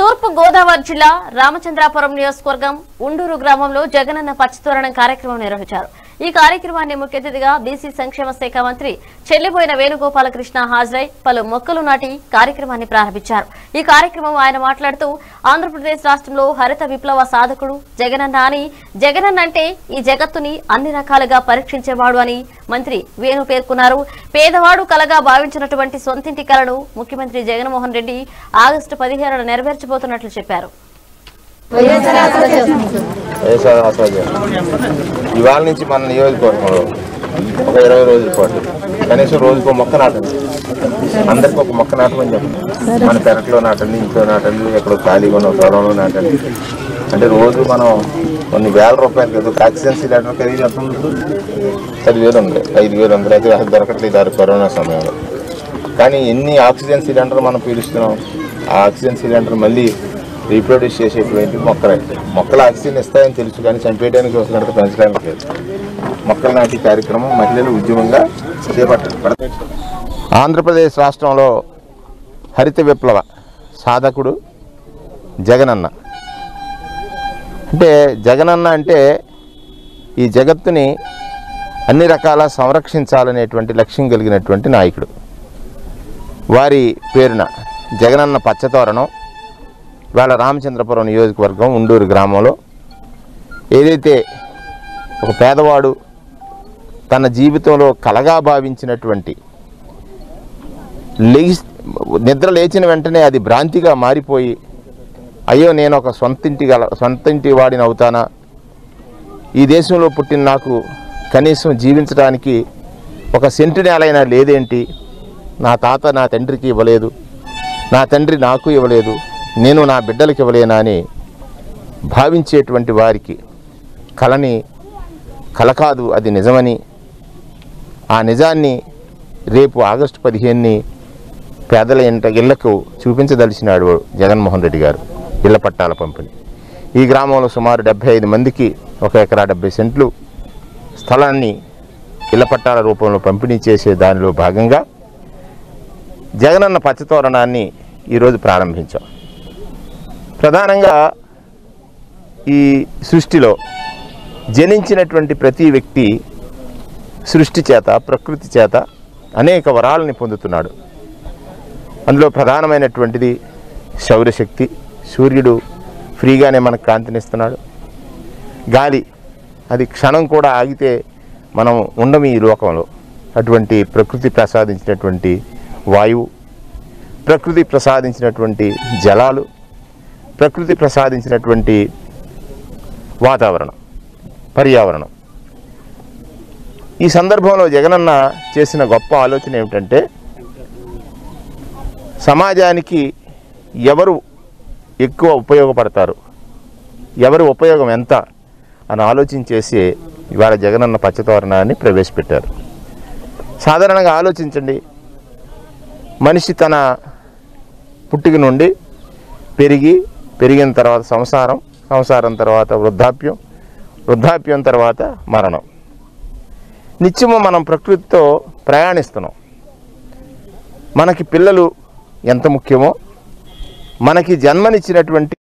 తూర్పు గోదావరి జిల్లా రామచంద్రాపురం నియోజకవర్గం ఉండూరు గ్రామంలో జగనన్న పచ్చతోరణం కార్యక్రమం నిర్వహించారు ఈ కార్యక్రమాన్ని ముఖ్య అతిథిగా బీసీ సంక్షేమ శాఖ మంత్రి చెల్లిపోయిన వేణుగోపాలకృష్ణ హాజరై పలు మొక్కలు నాటి కార్యక్రమాన్ని ప్రారంభించారు ఈ కార్యక్రమం ఆయన మాట్లాడుతూ ఆంధ్రప్రదేశ్ రాష్ట్రంలో హరిత విప్లవ సాధకుడు జగనన్న అని జగనన్న అంటే ఈ జగత్తుని అన్ని రకాలుగా పరీక్షించేవాడు అని మంత్రి వేణు పేర్కొన్నారు పేదవాడు కలగా భావించినటువంటి సొంతింటి కలను ముఖ్యమంత్రి జగన్మోహన్ రెడ్డి ఆగస్టు పదిహేనున నెరవేర్చబోతున్నట్లు చెప్పారు వైఎస్ఆర్ ఆస్వాద్యం ఇవాళ నుంచి మన నియోజకవర్గంలో ఒక ఇరవై రోజుల పాటు కనీసం రోజుకు ఒక మొక్క నాటండి అందరికి ఒక మొక్క నాటమని చెప్పండి మన పెరట్లో నాటండి ఇంట్లో నాటండి ఎక్కడో ఖాళీగా ఉన్న పొలంలో నాటండి అంటే రోజు మనం కొన్ని వేల రూపాయలు కదా ఒక ఆక్సిజన్ సిలిండర్ ఖరీదు ఎంత ఉంటుంది పది వేలు ఉంది ఐదు వేలు ఉంది అయితే అసలు దొరకట్లేదు ఆ కరోనా సమయంలో కానీ ఎన్ని ఆక్సిజన్ సిలిండర్ మనం పీలుస్తున్నాం ఆ ఆక్సిజన్ సిలిండర్ మళ్ళీ రీప్రొడ్యూస్ చేసేటువంటి మొక్కలే మొక్కలు ఆక్సిజన్ ఇస్తాయని తెలుసు కానీ చంపేయడానికి వస్తున్నట్టు పెంచడానికి లేదు మొక్కలు నాటి కార్యక్రమం మహిళలు ఉద్యమంగా చేపట్టారు ఆంధ్రప్రదేశ్ రాష్ట్రంలో హరిత విప్లవ సాధకుడు జగనన్న అంటే జగనన్న అంటే ఈ జగత్తుని అన్ని రకాల సంరక్షించాలనేటువంటి లక్ష్యం కలిగినటువంటి నాయకుడు వారి పేరున జగనన్న పచ్చతోరణం ఇవాళ రామచంద్రపురం నియోజకవర్గం ఉండూరు గ్రామంలో ఏదైతే ఒక పేదవాడు తన జీవితంలో కలగా భావించినటువంటి లేచి నిద్ర లేచిన వెంటనే అది భ్రాంతిగా మారిపోయి అయ్యో నేను ఒక సొంతింటి గల సొంతింటి వాడిని అవుతానా ఈ దేశంలో పుట్టిన నాకు కనీసం జీవించడానికి ఒక సెంటు నేలైనా లేదేంటి నా తాత నా తండ్రికి ఇవ్వలేదు నా తండ్రి నాకు ఇవ్వలేదు నేను నా బిడ్డలకు ఇవ్వలేనా అని భావించేటువంటి వారికి కళని కల కాదు అది నిజమని ఆ నిజాన్ని రేపు ఆగస్టు పదిహేనుని పేదల ఇంట ఇళ్లకు చూపించదలిచినాడు జగన్మోహన్ రెడ్డి గారు ఇళ్ల పట్టాల పంపిణీ ఈ గ్రామంలో సుమారు డెబ్బై ఐదు మందికి ఒక ఎకరా డెబ్బై సెంట్లు స్థలాన్ని ఇళ్ల పట్టాల రూపంలో పంపిణీ చేసే దానిలో భాగంగా జగనన్న పచ్చతోరణాన్ని ఈరోజు ప్రారంభించాం ప్రధానంగా ఈ సృష్టిలో జనించినటువంటి ప్రతి వ్యక్తి సృష్టి చేత ప్రకృతి చేత అనేక వరాలని పొందుతున్నాడు అందులో ప్రధానమైనటువంటిది సౌరశక్తి సూర్యుడు ఫ్రీగానే మనకు కాంతినిస్తున్నాడు గాలి అది క్షణం కూడా ఆగితే మనం ఉండము ఈ లోకంలో అటువంటి ప్రకృతి ప్రసాదించినటువంటి వాయువు ప్రకృతి ప్రసాదించినటువంటి జలాలు ప్రకృతి ప్రసాదించినటువంటి వాతావరణం పర్యావరణం ఈ సందర్భంలో జగనన్న చేసిన గొప్ప ఆలోచన ఏమిటంటే సమాజానికి ఎవరు ఎక్కువ ఉపయోగపడతారు ఎవరి ఉపయోగం ఎంత అని ఆలోచించేసి ఇవాళ జగనన్న పచ్చతోరణాన్ని ప్రవేశపెట్టారు సాధారణంగా ఆలోచించండి మనిషి తన పుట్టిక నుండి పెరిగి పెరిగిన తర్వాత సంసారం సంసారం తర్వాత వృద్ధాప్యం వృద్ధాప్యం తర్వాత మరణం నిత్యము మనం ప్రకృతితో ప్రయాణిస్తున్నాం మనకి పిల్లలు ఎంత ముఖ్యమో మనకి జన్మనిచ్చినటువంటి